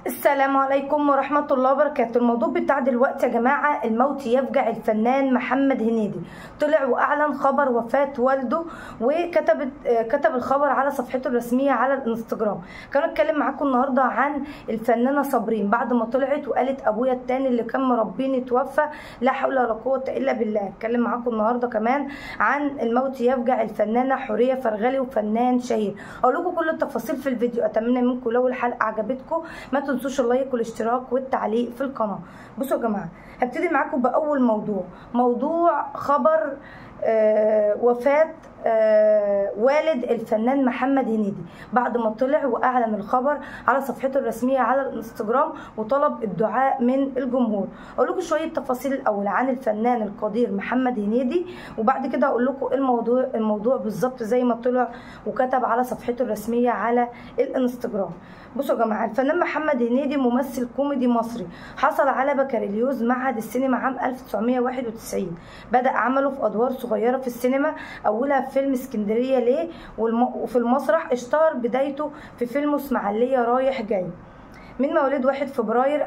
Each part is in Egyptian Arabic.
السلام عليكم ورحمة الله وبركاته الموضوع بتاع دلوقتي يا جماعة الموت يفجع الفنان محمد هنيدي طلع وأعلن خبر وفاة والده وكتب كتب الخبر على صفحته الرسمية على الانستجرام كان اتكلم معاكم النهاردة عن الفنانة صابرين بعد ما طلعت وقالت أبويا التاني اللي كان مربيني توفى لا حول ولا قوة إلا بالله اتكلم معاكم النهاردة كمان عن الموت يفجع الفنانة حورية فرغلي وفنان شهير أقول لكم كل التفاصيل في الفيديو أتمنى منكم لو الحلقة عجبتكم ما تنسوش اللايك والاشتراك والتعليق في القناه بصوا يا جماعه هبتدي معاكم باول موضوع موضوع خبر آه وفاه آه والد الفنان محمد هنيدي بعد ما طلع واعلن الخبر على صفحته الرسميه على الانستجرام وطلب الدعاء من الجمهور اقول لكم شويه تفاصيل الاول عن الفنان القدير محمد هنيدي وبعد كده اقول لكم الموضوع الموضوع بالظبط زي ما طلع وكتب على صفحته الرسميه على الانستجرام بصوا يا جماعه الفنان محمد هنيدي ممثل كوميدي مصري حصل على بكالوريوس معهد السينما عام 1991 بدا عمله في ادوار صغيره في السينما اولها في فيلم اسكندريه ليه وفي المسرح اشتهر بدايته في فيلم اسماعيليه رايح جاي من مواليد 1 فبراير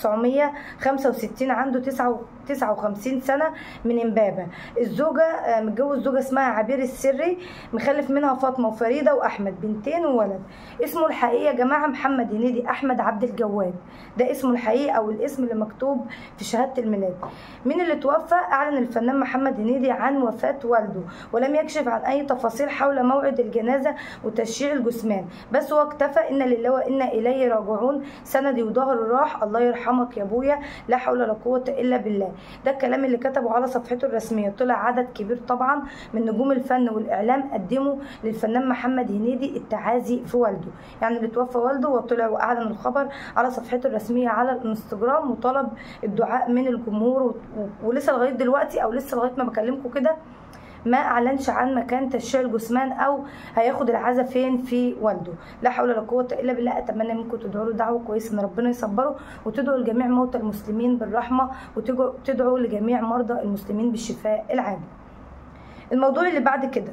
1965 عنده 59 سنة من امبابة الزوجة متجوز زوجة اسمها عبير السري مخلف منها فاطمة وفريدة وأحمد بنتين وولد اسمه الحقيقي يا جماعة محمد هنيدي أحمد عبد الجواد ده اسمه الحقيقي أو الاسم اللي مكتوب في شهادة الميلاد من اللي توفى أعلن الفنان محمد هنيدي عن وفاة والده ولم يكشف عن أي تفاصيل حول موعد الجنازة وتشييع الجثمان بس هو اكتفى إن لله وإنا إليه راجعون سندي وظهر راح الله يرحمك يا ابويا لا حول ولا قوه الا بالله ده الكلام اللي كتبه على صفحته الرسميه طلع عدد كبير طبعا من نجوم الفن والاعلام قدموا للفنان محمد هنيدي التعازي في والده يعني اللي توفى والده وطلع واعلن الخبر على صفحته الرسميه على الانستجرام وطلب الدعاء من الجمهور ولسه لغايه دلوقتي او لسه لغايه ما بكلمكم كده ما اعلنش عن مكان تشييع الجثمان او هياخد العزا فين في والده لا حول ولا قوه الا بالله اتمنى منكم تدعوا له دعوه كويسه ان ربنا يصبره وتدعوا لجميع موتى المسلمين بالرحمه وتدعوا لجميع مرضى المسلمين بالشفاء العاجل الموضوع اللي بعد كده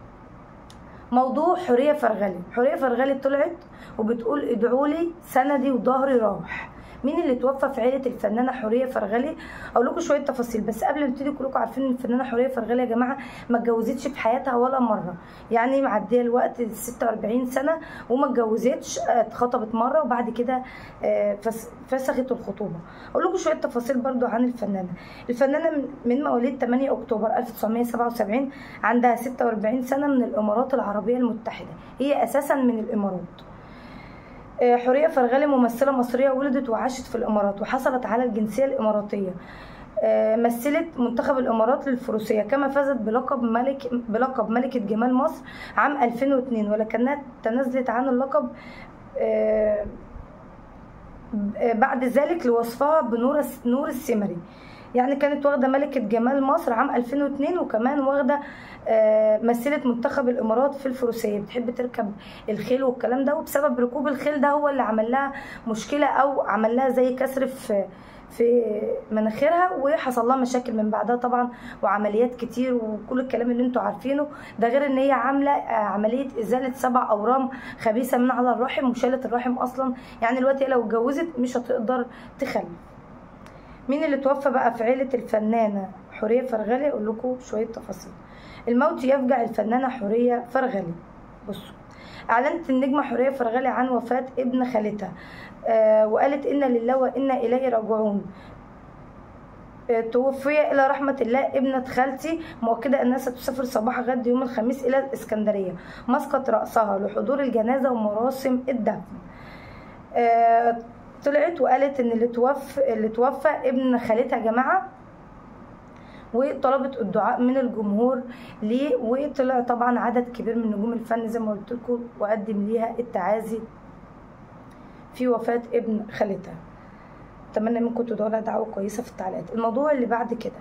موضوع حوريه فرغلي حوريه فرغلي طلعت وبتقول ادعوا لي سندي وظهري راح مين اللي توفى في عيله الفنانه حوريه فرغلي اقول لكم شويه تفاصيل بس قبل ما نبتدي كلكم عارفين ان الفنانه حوريه فرغلي يا جماعه ما اتجوزتش في حياتها ولا مره يعني معديه الوقت 46 سنه وما اتجوزتش اتخطبت مره وبعد كده فسخت الخطوبه اقول لكم شويه تفاصيل برضو عن الفنانه الفنانه من مواليد 8 اكتوبر 1977 عندها 46 سنه من الامارات العربيه المتحده هي اساسا من الامارات حوريه فرغلي ممثله مصريه ولدت وعاشت في الامارات وحصلت على الجنسيه الاماراتيه مثلت منتخب الامارات للفروسيه كما فازت بلقب ملك بلقب ملكه جمال مصر عام 2002 ولكنها تنازلت عن اللقب بعد ذلك لوصفها بنور نور السمري يعني كانت واخده ملكه جمال مصر عام 2002 وكمان واخده مثلت منتخب الامارات في الفروسيه بتحب تركب الخيل والكلام ده وبسبب ركوب الخيل ده هو اللي عمل لها مشكله او عمل لها زي كسر في في مناخيرها وحصل لها مشاكل من بعدها طبعا وعمليات كتير وكل الكلام اللي انتوا عارفينه ده غير ان هي عامله عمليه ازاله سبع اورام خبيثه من على الرحم وشالت الرحم اصلا يعني دلوقتي لو اتجوزت مش هتقدر تخلف مين اللي توفى بقى في عيله الفنانه حوريه فرغلي اقول لكم شويه تفاصيل الموت يفجع الفنانه حوريه فرغلي بصوا اعلنت النجمه حوريه فرغلي عن وفاه ابن خالتها آه وقالت انا لله وانا اليه راجعون آه توفي الى رحمه الله ابنه خالتي مؤكده انها ستسافر صباح غد يوم الخميس الى الاسكندريه مسقط راسها لحضور الجنازه ومراسم الدفن آه طلعت وقالت ان اللي توفى اللي توفى ابن خالتها يا جماعه وطلبت الدعاء من الجمهور ليه وطلع طبعا عدد كبير من نجوم الفن زي ما قلت لكم وقدم ليها التعازي في وفاه ابن خالتها اتمنى منكم تدعوا لها دعوه كويسه في التعليقات الموضوع اللي بعد كده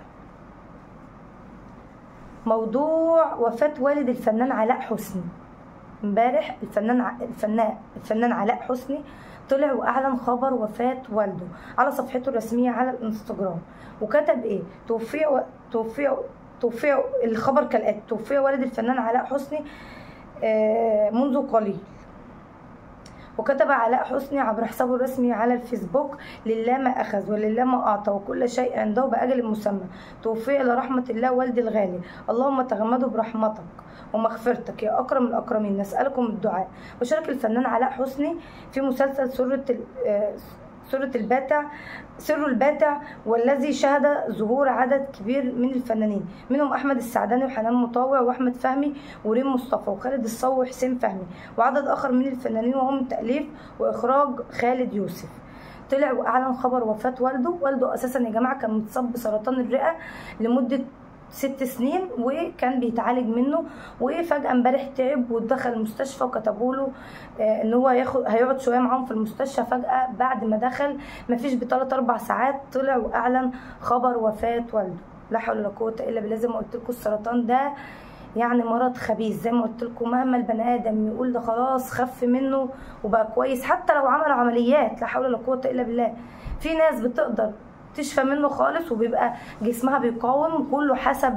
موضوع وفاه والد الفنان علاء حسني امبارح الفنان الفنان الفنان علاء حسني طلع واعلن خبر وفاه والده على صفحته الرسميه على الانستجرام وكتب ايه توفي و... توفي توفي الخبر كالاتي توفي والد الفنان علاء حسني منذ قليل وكتب علاء حسني عبر حسابه الرسمي على الفيسبوك لله ما أخذ ولله ما أعطى وكل شيء عنده بأجل مسمى توفي إلى رحمة الله والدي الغالي اللهم تغمده برحمتك ومغفرتك يا أكرم الأكرمين نسألكم الدعاء وشارك الفنان علاء حسني في مسلسل سورة ال- آه، سورة الباتع سر الباتع والذي شهد ظهور عدد كبير من الفنانين منهم أحمد السعداني وحنان مطاوع وأحمد فهمي وريم مصطفى وخالد الصاوي وحسين فهمي وعدد آخر من الفنانين وهم من تأليف وإخراج خالد يوسف طلع واعلن خبر وفاه والده والده اساسا يا جماعه كان متصاب بسرطان الرئه لمده ست سنين وكان بيتعالج منه وفجاه امبارح تعب ودخل المستشفى وكتبوا له آه، ان هو ياخد هيقعد شويه معاهم في المستشفى فجاه بعد ما دخل مفيش بثلاث اربع ساعات طلع واعلن خبر وفاه والده لا حول ولا قوه الا بالله زي ما قلت لكم السرطان ده يعني مرض خبيث زي ما قلت لكم مهما البني ادم يقول ده خلاص خف منه وبقى كويس حتى لو عمل عمليات لا حول ولا قوه الا بالله في ناس بتقدر تشفى منه خالص وبيبقى جسمها بيقاوم كله حسب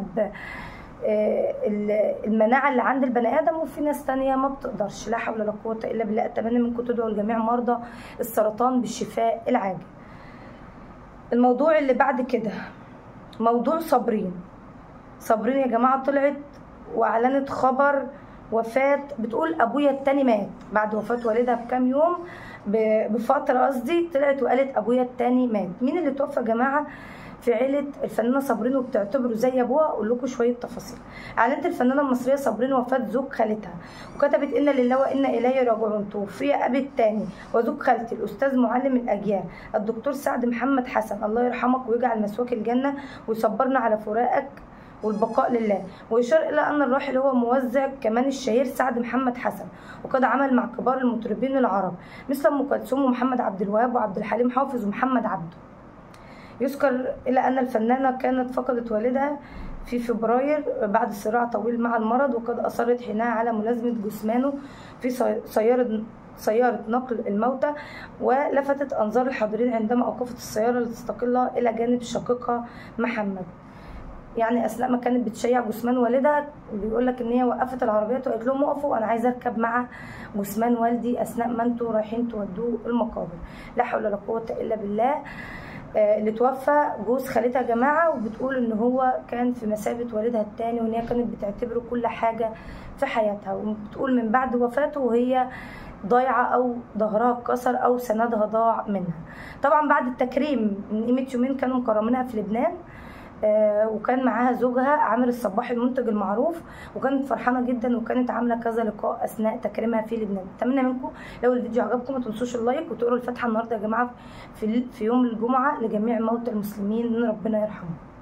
آه، ال- المناعه اللي عند البني ادم وفي ناس تانية ما بتقدرش لا حول ولا قوه الا بالله اتمنى منكم تدعوا لجميع مرضى السرطان بالشفاء العاجل الموضوع اللي بعد كده موضوع صابرين صابرين يا جماعه طلعت واعلنت خبر وفاه بتقول ابويا التاني مات بعد وفاه والدها بكام يوم ب- بفتره قصدي طلعت وقالت ابويا التاني مات مين اللي توفى يا جماعه في عيلة الفنانة صابرين وبتعتبره زي أبوها أقول لكم شوية تفاصيل. أعلنت الفنانة المصرية صابرين وفاة زوج خالتها وكتبت إن لله وإنا إليه راجعون توفي أبي التاني وزوج خالتي الأستاذ معلم الأجيال الدكتور سعد محمد حسن الله يرحمك ويجعل مسواك الجنة ويصبرنا على فراقك والبقاء لله ويشار الى ان الراحل هو موزع كمان الشهير سعد محمد حسن وقد عمل مع كبار المطربين العرب مثل ام كلثوم ومحمد عبد الوهاب وعبد الحليم حافظ ومحمد عبده يذكر الى ان الفنانه كانت فقدت والدها في فبراير بعد صراع طويل مع المرض وقد اصرت حينها على ملازمه جثمانه في سي- سياره سيارة نقل الموتى ولفتت أنظار الحاضرين عندما أوقفت السيارة لتستقلها إلى جانب شقيقها محمد يعني اثناء ما كانت بتشيع جثمان والدها بيقول لك ان هي وقفت العربيات وقالت لهم وقفوا انا عايزه اركب مع جثمان والدي اثناء ما انتوا رايحين تودوه المقابر لا حول ولا قوه الا بالله آه، اللي توفى جوز خالتها يا جماعه وبتقول ان هو كان في مثابه والدها التاني وان هي كانت بتعتبره كل حاجه في حياتها وبتقول من بعد وفاته وهي ضايعه او ظهرها اتكسر او سندها ضاع منها طبعا بعد التكريم من قيمه يومين كانوا مكرمينها في لبنان آه، وكان معاها زوجها عامر الصباحي المنتج المعروف وكانت فرحانه جدا وكانت عامله كذا لقاء اثناء تكريمها في لبنان اتمنى منكم لو الفيديو عجبكم ما تنسوش اللايك وتقروا الفاتحه النهارده يا جماعه في في يوم الجمعه لجميع موتى المسلمين ان ربنا يرحمهم